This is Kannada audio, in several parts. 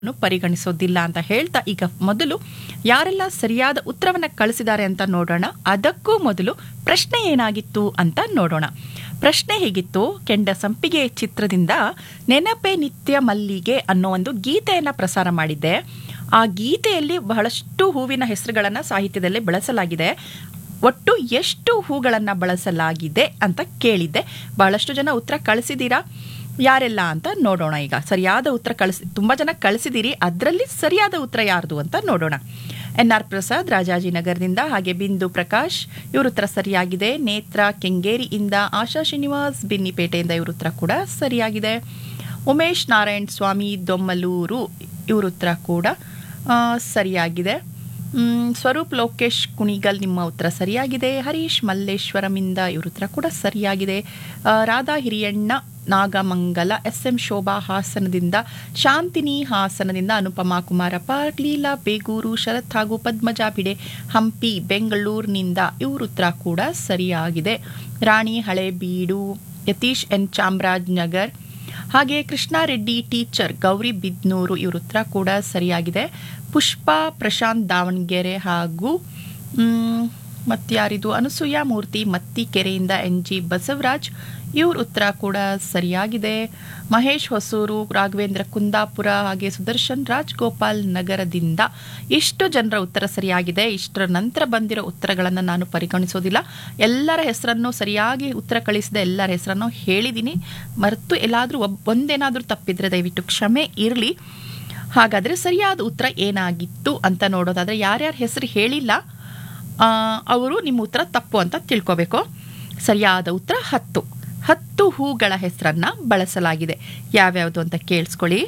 ನು ಪರಿಗಣಿಸೋದಿಲ್ಲ ಅಂತ ಹೇಳ್ತಾ ಈಗ ಮೊದಲು ಯಾರೆಲ್ಲ ಸರಿಯಾದ ಉತ್ತರವನ್ನ ಕಳಿಸಿದ್ದಾರೆ ಅಂತ ನೋಡೋಣ ಅದಕ್ಕೂ ಮೊದಲು ಪ್ರಶ್ನೆ ಏನಾಗಿತ್ತು ಅಂತ ನೋಡೋಣ ಪ್ರಶ್ನೆ ಹೇಗಿತ್ತು ಕೆಂಡ ಸಂಪಿಗೆ ಚಿತ್ರದಿಂದ ನೆನಪೆ ನಿತ್ಯ ಮಲ್ಲಿಗೆ ಅನ್ನೋ ಒಂದು ಗೀತೆಯನ್ನ ಪ್ರಸಾರ ಮಾಡಿದ್ದೆ ಆ ಗೀತೆಯಲ್ಲಿ ಬಹಳಷ್ಟು ಹೂವಿನ ಹೆಸರುಗಳನ್ನ ಸಾಹಿತ್ಯದಲ್ಲಿ ಬಳಸಲಾಗಿದೆ ಒಟ್ಟು ಎಷ್ಟು ಹೂಗಳನ್ನ ಬಳಸಲಾಗಿದೆ ಅಂತ ಕೇಳಿದ್ದೆ ಬಹಳಷ್ಟು ಜನ ಉತ್ತರ ಕಳಿಸಿದ್ದೀರಾ ಯಾರೆಲ್ಲ ಅಂತ ನೋಡೋಣ ಈಗ ಸರಿಯಾದ ಉತ್ತರ ಕಳಿಸಿ ತುಂಬ ಜನ ಕಳಿಸಿದ್ದೀರಿ ಅದರಲ್ಲಿ ಸರಿಯಾದ ಉತ್ತರ ಯಾರ್ದು ಅಂತ ನೋಡೋಣ ಎನ್ ಆರ್ ಪ್ರಸಾದ್ ರಾಜಾಜಿನಗರದಿಂದ ಹಾಗೆ ಬಿಂದು ಪ್ರಕಾಶ್ ಇವ್ರ ಉತ್ತರ ಸರಿಯಾಗಿದೆ ನೇತ್ರ ಕೆಂಗೇರಿಯಿಂದ ಆಶಾ ಶ್ರೀನಿವಾಸ್ ಬಿನ್ನಿಪೇಟೆಯಿಂದ ಇವ್ರ ಉತ್ತರ ಕೂಡ ಸರಿಯಾಗಿದೆ ಉಮೇಶ್ ನಾರಾಯಣ್ ಸ್ವಾಮಿ ದೊಮ್ಮಲೂರು ಇವ್ರ ಉತ್ತರ ಕೂಡ ಆ, ಸರಿಯಾಗಿದೆ ಮ್, ಸ್ವರೂಪ್ ಲೋಕೇಶ್ ಕುಣಿಗಲ್ ನಿಮ್ಮ ಉತ್ತರ ಸರಿಯಾಗಿದೆ ಹರೀಶ್ ಮಲ್ಲೇಶ್ವರಮಿಂದ ಇವ್ರ ಉತ್ತರ ಕೂಡ ಸರಿಯಾಗಿದೆ ಆ, ರಾಧಾ ಹಿರಿಯಣ್ಣ ನಾಗಮಂಗಲ ಎಸ್ ಎಂ ಶೋಭಾ ಹಾಸನದಿಂದ ಶಾಂತಿನಿ ಹಾಸನದಿಂದ ಅನುಪಮಾ ಕುಮಾರ ಪಾರ್ಲೀಲಾ ಬೇಗೂರು ಶರತ್ ಹಾಗೂ ಪದ್ಮಜಾ ಬಿಡೆ ಹಂಪಿ ಬೆಂಗಳೂರಿನಿಂದ ಇವ್ರ ಉತ್ತರ ಕೂಡ ಸರಿಯಾಗಿದೆ ರಾಣಿ ಹಳೇಬೀಡು ಯತೀಶ್ ಎನ್ ಚಾಮರಾಜ್ ನಗರ್ ಹಾಗೆ ಕೃಷ್ಣಾರೆಡ್ಡಿ ಟೀಚರ್ ಗೌರಿ ಬಿದ್ನೂರು ಇವ್ರ ಉತ್ತರ ಕೂಡ ಸರಿಯಾಗಿದೆ ಪುಷ್ಪಾ ಪ್ರಶಾಂತ್ ದಾವಣಗೆರೆ ಹಾಗೂ ಮ್, ಮತ್ಯಾರಿದು ಅನಸೂಯ ಮೂರ್ತಿ ಮತ್ತಿಕೆರೆಯಿಂದ ಎನ್ ಜಿ ಬಸವರಾಜ್ ಇವ್ರ ಉತ್ತರ ಕೂಡ ಸರಿಯಾಗಿದೆ ಮಹೇಶ್ ಹೊಸೂರು ರಾಘವೇಂದ್ರ ಕುಂದಾಪುರ ಹಾಗೆ ಸುದರ್ಶನ್ ರಾಜ್ಗೋಪಾಲ್ ನಗರದಿಂದ ಇಷ್ಟು ಜನರ ಉತ್ತರ ಸರಿಯಾಗಿದೆ ಇಷ್ಟರ ನಂತರ ಬಂದಿರೋ ಉತ್ತರಗಳನ್ನು ನಾನು ಪರಿಗಣಿಸೋದಿಲ್ಲ ಎಲ್ಲರ ಹೆಸರನ್ನು ಸರಿಯಾಗಿ ಉತ್ತರ ಕಳಿಸಿದ ಎಲ್ಲರ ಹೆಸರನ್ನು ಹೇಳಿದ್ದೀನಿ ಮರೆತು ಎಲ್ಲಾದರೂ ಒಬ್ ಒಂದೇನಾದರೂ ತಪ್ಪಿದ್ರೆ ದಯವಿಟ್ಟು ಕ್ಷಮೆ ಇರಲಿ ಹಾಗಾದರೆ ಸರಿಯಾದ ಉತ್ತರ ಏನಾಗಿತ್ತು ಅಂತ ನೋಡೋದಾದರೆ ಯಾರ್ಯಾರ ಹೆಸರು ಹೇಳಿಲ್ಲ ಆ, ಅವರು ನಿಮ್ಮ ಉತ್ತರ ತಪ್ಪು ಅಂತ ತಿಳ್ಕೋಬೇಕು ಸರಿಯಾದ ಉತ್ತರ ಹತ್ತು ಹತ್ತು ಹೂಗಳ ಹೆಸರನ್ನ ಬಳಸಲಾಗಿದೆ ಯಾವ್ಯಾವುದು ಅಂತ ಕೇಳಿಸ್ಕೊಳ್ಳಿ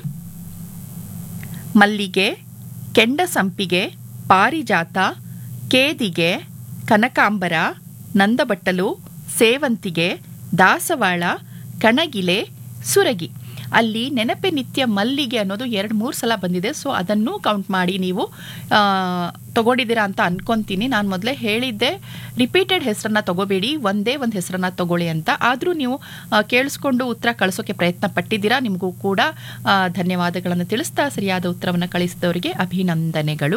ಮಲ್ಲಿಗೆ ಕೆಂಡ ಸಂಪಿಗೆ ಪಾರಿಜಾತ ಕೇದಿಗೆ ಕನಕಾಂಬರ ನಂದಬಟ್ಟಲು ಸೇವಂತಿಗೆ ದಾಸವಾಳ ಕಣಗಿಲೆ ಸುರಗಿ ಅಲ್ಲಿ ನೆನಪೆ ನಿತ್ಯ ಮಲ್ಲಿಗೆ ಅನ್ನೋದು ಎರಡು ಮೂರು ಸಲ ಬಂದಿದೆ ಸೊ ಅದನ್ನು ಕೌಂಟ್ ಮಾಡಿ ನೀವು ಆ, ತಗೊಂಡಿದ್ದೀರಾ ಅಂತ ಅನ್ಕೊಂತೀನಿ ನಾನು ಮೊದಲೇ ಹೇಳಿದ್ದೆ ರಿಪೀಟೆಡ್ ಹೆಸರನ್ನ ತಗೋಬೇಡಿ ಒಂದೇ ಒಂದು ಹೆಸರನ್ನ ತಗೊಳ್ಳಿ ಅಂತ ಆದರೂ ನೀವು ಆ, ಕೇಳಿಸ್ಕೊಂಡು ಉತ್ತರ ಕಳಿಸೋಕೆ ಪ್ರಯತ್ನ ಪಟ್ಟಿದ್ದೀರಾ ನಿಮಗೂ ಕೂಡ ಆ, ಧನ್ಯವಾದಗಳನ್ನು ತಿಳಿಸ್ತಾ ಸರಿಯಾದ ಉತ್ತರವನ್ನು ಕಳಿಸಿದವರಿಗೆ ಅಭಿನಂದನೆಗಳು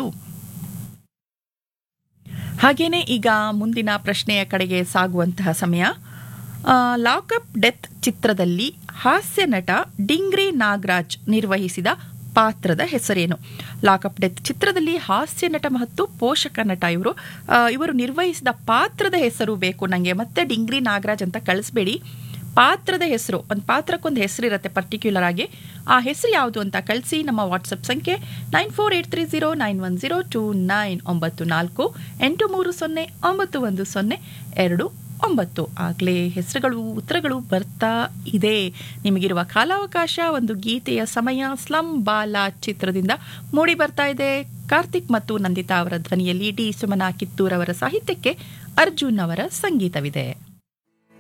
ಹಾಗೇನೆ ಈಗ ಮುಂದಿನ ಪ್ರಶ್ನೆಯ ಕಡೆಗೆ ಸಾಗುವಂತಹ ಸಮಯ ಲಾಕಪ್ ಡೆತ್ ಚಿತ್ರದಲ್ಲಿ ಹಾಸ್ಯ ನಟ ಡಿಂಗ್ರಿ ನಾಗರಾಜ್ ನಿರ್ವಹಿಸಿದ ಪಾತ್ರದ ಹೆಸರೇನು ಲಾಕಪ್ ಡೆತ್ ಚಿತ್ರದಲ್ಲಿ ಹಾಸ್ಯ ನಟ ಮತ್ತು ಪೋಷಕ ನಟ ಇವರು ಆ, ಇವರು ನಿರ್ವಹಿಸಿದ ಪಾತ್ರದ ಹೆಸರು ಬೇಕು ನನಗೆ ಮತ್ತೆ ಡಿಂಗ್ರಿ ನಾಗರಾಜ್ ಅಂತ ಕಳಿಸ್ಬೇಡಿ ಪಾತ್ರದ ಹೆಸರು ಒಂದು ಪಾತ್ರಕ್ಕೊಂದು ಹೆಸರು ಇರುತ್ತೆ ಪರ್ಟಿಕ್ಯುಲರ್ ಆಗಿ ಆ ಹೆಸರು ಯಾವುದು ಅಂತ ಕಳಿಸಿ ನಮ್ಮ ವಾಟ್ಸಪ್ ಸಂಖ್ಯೆ nine four eight three zero nine one zero two nine ಒಂಬತ್ತು ನಾಲ್ಕು ಎಂಟು ಮೂರು ಸೊನ್ನೆ ಒಂಬತ್ತು ಒಂದು ಸೊನ್ನೆ ಎರಡು ಒಂಬತ್ತು ಆಗಲೇ ಹೆಸರುಗಳು ಉತ್ತರಗಳು ಬರ್ತಾ ಇದೆ ನಿಮಗಿರುವ ಕಾಲಾವಕಾಶ ಒಂದು ಗೀತೆಯ ಸಮಯ ಸ್ಲಂ ಬಾಲ ಚಿತ್ರದಿಂದ ಮೂಡಿ ಬರ್ತಾ ಇದೆ ಕಾರ್ತಿಕ್ ಮತ್ತು ನಂದಿತಾ ಅವರ ಧ್ವನಿಯಲ್ಲಿ ಡಿ ಸುಮನಾ ಕಿತ್ತೂರ್ ಅವರ ಸಾಹಿತ್ಯಕ್ಕೆ ಅರ್ಜುನ್ ಅವರ ಸಂಗೀತವಿದೆ